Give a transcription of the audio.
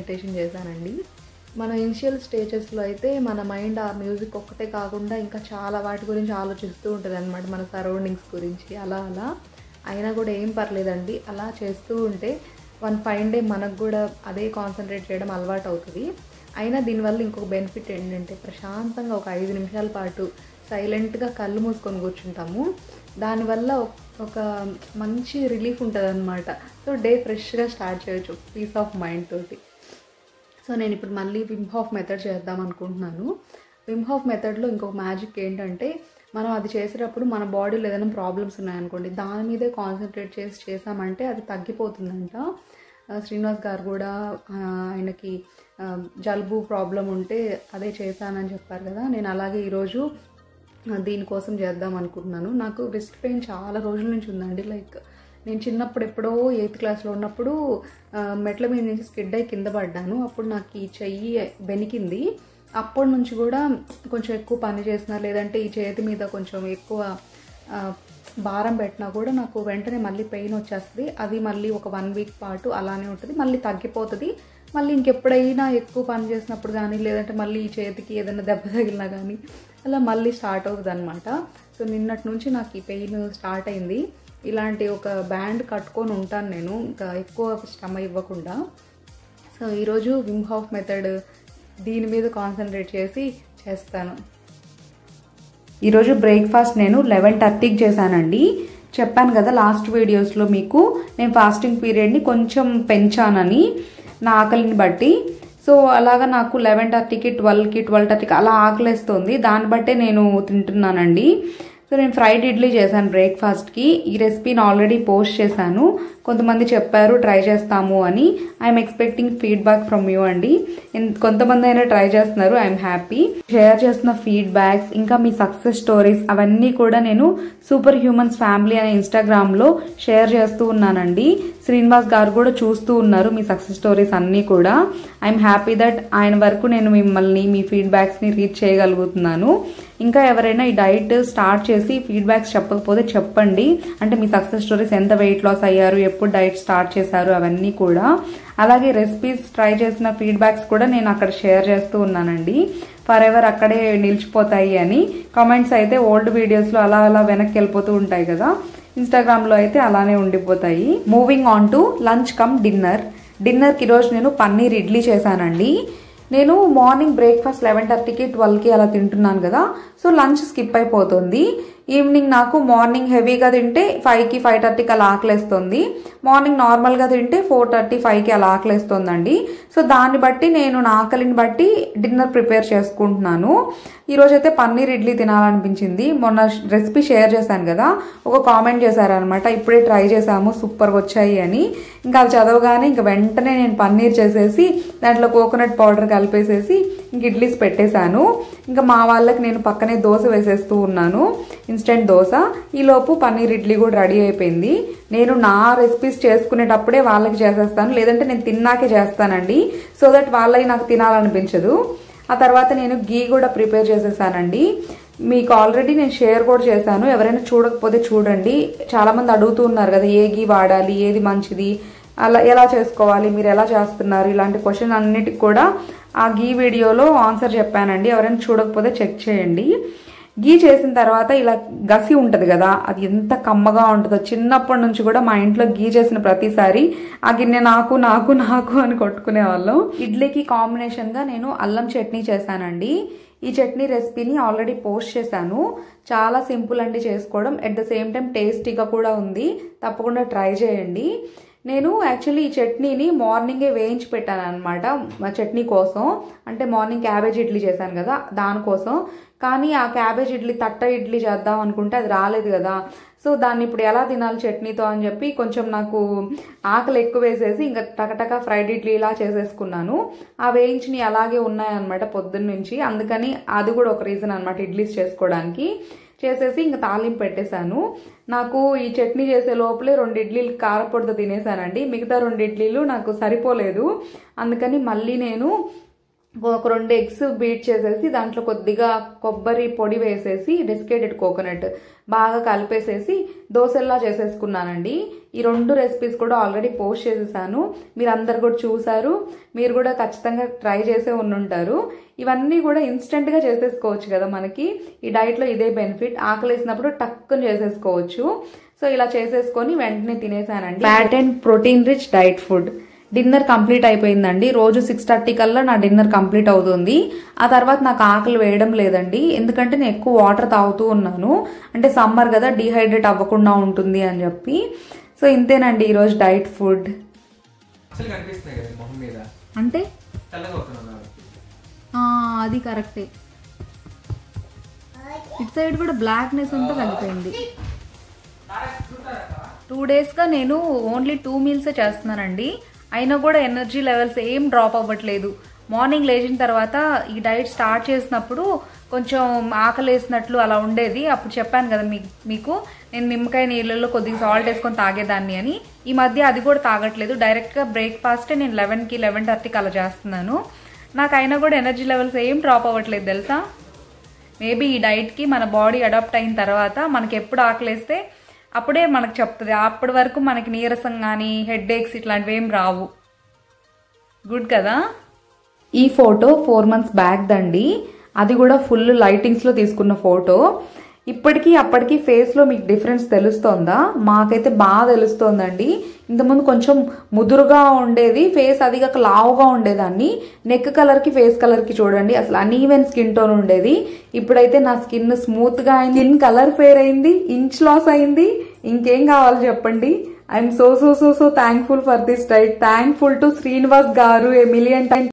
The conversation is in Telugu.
మెడిటేషన్ చేశానండి మన ఇనిషియల్ స్టేజెస్లో అయితే మన మైండ్ ఆ మ్యూజిక్ ఒక్కటే కాకుండా ఇంకా చాలా వాటి గురించి ఆలోచిస్తూ ఉంటుంది అనమాట మన సరౌండింగ్స్ గురించి అలా అలా అయినా కూడా ఏం పర్లేదండి అలా చేస్తూ ఉంటే వన్ ఫైన్ డే మనకు కూడా అదే కాన్సన్ట్రేట్ చేయడం అలవాటు అవుతుంది అయినా దీనివల్ల ఇంకొక బెనిఫిట్ ఏంటంటే ప్రశాంతంగా ఒక ఐదు నిమిషాల పాటు సైలెంట్గా కళ్ళు మూసుకొని కూర్చుంటాము దానివల్ల ఒక- ఒక మంచి రిలీఫ్ ఉంటుంది అనమాట సో డే ఫ్రెష్గా స్టార్ట్ చేయొచ్చు పీస్ ఆఫ్ మైండ్ తోటి సో నేను ఇప్పుడు మళ్ళీ విమ్ హాఫ్ మెథడ్ చేద్దాం అనుకుంటున్నాను విమ్ హాఫ్ మెథడ్లో ఇంకొక మ్యాజిక్ ఏంటంటే మనం అది చేసేటప్పుడు మన బాడీలో ఏదైనా ప్రాబ్లమ్స్ ఉన్నాయనుకోండి దాని మీదే కాన్సన్ట్రేట్ చేసి చేసామంటే అది తగ్గిపోతుందంట ఆ, శ్రీనివాస్ గారు కూడా ఆ, ఆయనకి ఆ, జలుబు ప్రాబ్లం ఉంటే అదే చేశానని చెప్పారు కదా నేను అలాగే ఈరోజు ఆ, దీనికోసం చేద్దాం అనుకుంటున్నాను నాకు రిస్ట్ పెయిన్ చాలా రోజుల నుంచి ఉందండి లైక్ నేను చిన్నప్పుడు ఎప్పుడో ఎయిత్ క్లాస్లో ఉన్నప్పుడు ఆ, మెట్ల మీద నుంచి స్కిడ్ అయి కింద పడ్డాను అప్పుడు నాకు ఈ చెయ్యి బెనికింది అప్పటి నుంచి కూడా కొంచెం ఎక్కువ పని చేసినా లేదంటే ఈ చేతి మీద కొంచెం ఎక్కువ ఆ, భారం పెట్టినా కూడా నాకు వెంటనే మళ్ళీ పెయిన్ వచ్చేస్తుంది అది మళ్ళీ ఒక వన్ వీక్ పాటు అలానే ఉంటుంది మళ్ళీ తగ్గిపోతుంది మళ్ళీ ఇంకెప్పుడైనా ఎక్కువ పని చేసినప్పుడు కానీ లేదంటే మళ్ళీ ఈ చేతికి ఏదైనా దెబ్బ తగిలినా కానీ అలా మళ్ళీ స్టార్ట్ అవుతుంది అనమాట సో నిన్నటి నుంచి నాకు ఈ పెయిన్ స్టార్ట్ అయింది ఇలాంటి ఒక బ్యాండ్ కట్టుకొని ఉంటాను నేను ఇంకా ఎక్కువ శ్రమ ఇవ్వకుండా సో ఈరోజు విమ్ హాఫ్ మెథడ్ దీని మీద కాన్సన్ట్రేట్ చేసి చేస్తాను ఈరోజు బ్రేక్ఫాస్ట్ నేను లెవెన్ థర్టీకి చేశానండి చెప్పాను కదా లాస్ట్ వీడియోస్లో మీకు నేను ఫాస్టింగ్ పీరియడ్ని కొంచెం పెంచానని నా ఆకలిని బట్టి సో అలాగా నాకు లెవెన్ థర్టీకి ట్వెల్వ్కి ట్వెల్వ్ థర్టీకి అలా ఆకలేస్తుంది దాన్ని బట్టే నేను తింటున్నానండి సో నేను ఫ్రైడ్ ఇడ్లీ చేశాను బ్రేక్ఫాస్ట్కి ఈ రెసిపీని ఆల్రెడీ పోస్ట్ చేశాను కొంతమంది చెప్పారు ట్రై చేస్తాము అని I'm expecting feedback from you అండి ఇన్- కొంతమంది అయినా ట్రై చేస్తున్నారు ఐఎమ్ హ్యాపీ షేర్ చేస్తున్న ఫీడ్బ్యాక్స్ ఇంకా మీ సక్సెస్ స్టోరీస్ అవన్నీ కూడా నేను సూపర్ హ్యూమన్స్ ఫ్యామిలీ అనే ఇన్స్టాగ్రామ్లో షేర్ చేస్తూ ఉన్నానండి శ్రీనివాస్ గారు కూడా చూస్తూ ఉన్నారు మీ సక్సెస్ స్టోరీస్ అన్నీ కూడా ఐఎమ్ హ్యాపీ దట్ ఆయన వరకు నేను మిమ్మల్ని మీ ఫీడ్బ్యాక్స్ని రీచ్ చేయగలుగుతున్నాను ఇంకా ఎవరైనా ఈ డైట్ స్టార్ట్ చేసి ఫీడ్బ్యాక్స్ చెప్పకపోతే చెప్పండి అంటే మీ సక్సెస్ స్టోరీస్ ఎంత వెయిట్ లాస్ అయ్యారు ఎప్పుడు డైట్ స్టార్ట్ చేశారు అవన్నీ కూడా అలాగే రెసిపీస్ ట్రై చేసిన ఫీడ్బ్యాక్స్ కూడా నేను అక్కడ షేర్ చేస్తూ ఉన్నానండి ఫర్ ఎవర్ అక్కడే నిలిచిపోతాయి అని కామెంట్స్ అయితే ఓల్డ్ వీడియోస్లో అలా అలా వెనక్కి వెళ్ళిపోతూ ఉంటాయి కదా ఇన్స్టాగ్రామ్లో అయితే అలానే ఉండిపోతాయి moving on to lunch come dinner డిన్నర్కి ఈరోజు నేను పన్నీర్ ఇడ్లీ చేశానండి నేను మార్నింగ్ బ్రేక్ఫాస్ట్ లెవెన్ థర్టీకి ట్వెల్వ్కి అలా తింటున్నాను కదా సో లంచ్ స్కిప్ అయిపోతుంది ఈవినింగ్ నాకు మార్నింగ్ హెవీగా తింటే ఫైవ్కి ఫైవ్ థర్టీకి అలా ఆకలేస్తుంది మార్నింగ్ నార్మల్గా తింటే ఫోర్ థర్టీ ఫైవ్కి అలా ఆకలేస్తుందండి సో దాన్ని బట్టి నేను నా ఆకలిని బట్టి డిన్నర్ ప్రిపేర్ చేసుకుంటున్నాను ఈరోజు అయితే పన్నీర్ ఇడ్లీ తినాలనిపించింది మొన్న రెసిపీ షేర్ చేశాను కదా ఒక కామెంట్ చేశారనమాట ఇప్పుడే ట్రై చేశాము సూపర్గా వచ్చాయి అని ఇంకా అది చదవగానే ఇంకా వెంటనే నేను పన్నీర్ చేసేసి దాంట్లో కోకోనట్ పౌడర్ కలిపేసేసి ఇంక ఇడ్లీస్ పెట్టేశాను ఇంకా మా వాళ్ళకి నేను పక్కనే దోశ వేసేస్తూ ఉన్నాను ఇన్స్టెంట్ దోశ ఈలోపు పన్నీర్ ఇడ్లీ కూడా రెడీ అయిపోయింది నేను నా రెసిపీస్ చేసుకునేటప్పుడే వాళ్ళకి చేసేస్తాను లేదంటే నేను తిన్నాకే చేస్తానండి సో దట్ వాళ్ళకి నాకు తినాలనిపించదు ఆ తర్వాత నేను గీ కూడా ప్రిపేర్ చేసేసానండి మీకు ఆల్రెడీ నేను షేర్ కూడా చేశాను ఎవరైనా చూడకపోతే చూడండి చాలామంది అడుగుతూ ఉన్నారు కదా ఏ గీ వాడాలి ఏది మంచిది అలా ఎలా చేసుకోవాలి మీరు ఎలా చేస్తున్నారు ఇలాంటి క్వశ్చన్ అన్నిటికి కూడా ఆ గీ వీడియోలో ఆన్సర్ చెప్పానండి ఎవరైనా చూడకపోతే చెక్ చేయండి గీ చేసిన తర్వాత ఇలా గసి ఉంటుంది కదా అది ఎంత కమ్మగా ఉంటుందో చిన్నప్పటి నుంచి కూడా మా ఇంట్లో గీ చేసిన ప్రతిసారి ఆ గిన్నె నాకు నాకు నాకు అని కొట్టుకునే వాళ్ళం ఇడ్లీకి కాంబినేషన్గా నేను అల్లం చట్నీ చేశానండి ఈ చట్నీ రెసిపీని ఆల్రెడీ పోస్ట్ చేశాను చాలా సింపుల్ అండి చేసుకోవడం ఎట్ ద సేమ్ టైం టేస్టీగా కూడా ఉంది తప్పకుండా ట్రై చేయండి నేను యాక్చువల్లీ ఈ చట్నీని మార్నింగే వేయించి పెట్టాను అనమాట మా చట్నీ కోసం అంటే మార్నింగ్ క్యాబేజ్ ఇడ్లీ చేశాను కదా దానికోసం కానీ ఆ క్యాబేజ్ ఇడ్లీ తట్ట ఇడ్లీ చేద్దాం అనుకుంటే అది రాలేదు కదా సో దాన్ని ఇప్పుడు ఎలా తినాలి చట్నీతో అని చెప్పి కొంచెం నాకు ఆకలి ఎక్కువ వేసేసి ఇంకా టకటక ఫ్రైడ్ ఇడ్లీ ఇలా చేసేసుకున్నాను ఆ వేయించినవి అలాగే ఉన్నాయన్నమాట పొద్దున్న నుంచి అందుకని అది కూడా ఒక రీజన్ అనమాట ఇడ్లీస్ చేసుకోవడానికి చేసేసి ఇంకా తాలింపు పెట్టేశాను నాకు ఈ చట్నీ చేసే లోపలే రెండు ఇడ్లీలు కారపొడితో తినేసానండి మిగతా రెండు ఇడ్లీలు నాకు సరిపోలేదు అందుకని మళ్ళీ నేను ఒక రెండు ఎగ్స్ బీట్ చేసేసి దాంట్లో కొద్దిగా కొబ్బరి పొడి వేసేసి డెస్కేటెడ్ కోకోనట్ బాగా కలిపేసేసి దోశల్లా చేసేసుకున్నానండి ఈ రెండు రెసిపీస్ కూడా ఆల్రెడీ పోస్ట్ చేసేసాను మీరు అందరు కూడా చూసారు మీరు కూడా ఖచ్చితంగా ట్రై చేసే ఉండుంటారు ఇవన్నీ కూడా ఇన్స్టెంట్గా చేసేసుకోవచ్చు కదా మనకి ఈ డైట్లో ఇదే బెనిఫిట్ ఆకలేసినప్పుడు టక్కుని చేసేసుకోవచ్చు సో ఇలా చేసేసుకొని వెంటనే తినేసానండి fat and protein rich diet food dinner complete అయిపోయిందండి రోజు సిక్స్ థర్టీ కల్లా నా డిన్నర్ కంప్లీట్ అవుతుంది ఆ తర్వాత నాకు ఆకలి వేయడం లేదండి ఎందుకంటే నేను ఎక్కువ వాటర్ తాగుతూ ఉన్నాను అంటే సమ్మర్ కదా డీహైడ్రేట్ అవ్వకుండా ఉంటుంది అని చెప్పి సో ఇంతేనండి ఈరోజు డైట్ ఫుడ్ అసలు కనిపిస్తున్నాయి కదా మొహం మీద అంటే తెల్లగా అవుతున్నాను అది కరెక్టే ఇటు సైడ్ కూడా బ్లాక్నెస్ అంతా తగ్గిపోయింది టూ డేస్గా నేను ఓన్లీ టూ మీల్సే చేస్తున్నానండి అయినా కూడా ఎనర్జీ లెవెల్స్ ఏం డ్రాప్ అవ్వట్లేదు మార్నింగ్ లేచిన తర్వాత ఈ డైట్ స్టార్ట్ చేసినప్పుడు కొంచెం ఆకలి వేసినట్లు అలా ఉండేది అప్పుడు చెప్పాను కదా మీకు మీకు నేను నిమ్మకాయ నీళ్ళల్లో కొద్దిగా సాల్ట్ వేసుకొని తాగేదాన్ని అని ఈ మధ్య అది కూడా తాగట్లేదు డైరెక్ట్గా బ్రేక్ఫాస్టే నేను లెవెన్కి లెవెన్ థర్టీకి అలా చేస్తున్నాను నాకు అయినా కూడా ఎనర్జీ లెవెల్స్ ఏం డ్రాప్ అవ్వట్లేదు తెలుసా మేబీ ఈ డైట్కి మన బాడీ అడాప్ట్ అయిన తర్వాత మనకి ఎప్పుడు ఆకలేస్తే అప్పుడే మనకు చెప్తుంది అప్పటి వరకు మనకి నీరసం కానీ హెడ్ ఏక్స్ ఇట్లాంటివి ఏం రావు గుడ్ కదా ఈ ఫోటో ఫోర్ మంత్స్ బ్యాక్ దండి అది కూడా ఫుల్ లైటింగ్స్లో తీసుకున్న ఫోటో ఇప్పటికీ అప్పటికి ఫేస్లో మీకు డిఫరెన్స్ తెలుస్తోందా మాకైతే బాగా తెలుస్తోందండి ఇంతకుముందు కొంచెం ముదురుగా ఉండేది ఫేస్ అదిగా లావుగా ఉండేదాన్ని నెక్ కలర్కి ఫేస్ కలర్కి చూడండి అసలు అన్ఈవెన్ స్కిన్ టోన్ ఉండేది ఇప్పుడైతే నా స్కిన్ స్మూత్గా అయింది స్కిన్ కలర్ ఫేర్ అయింది ఇంచ్ లాస్ అయింది ఇంకేం కావాలి చెప్పండి I'm so so so so thankful for this diet thankful to Srinivas garu a million time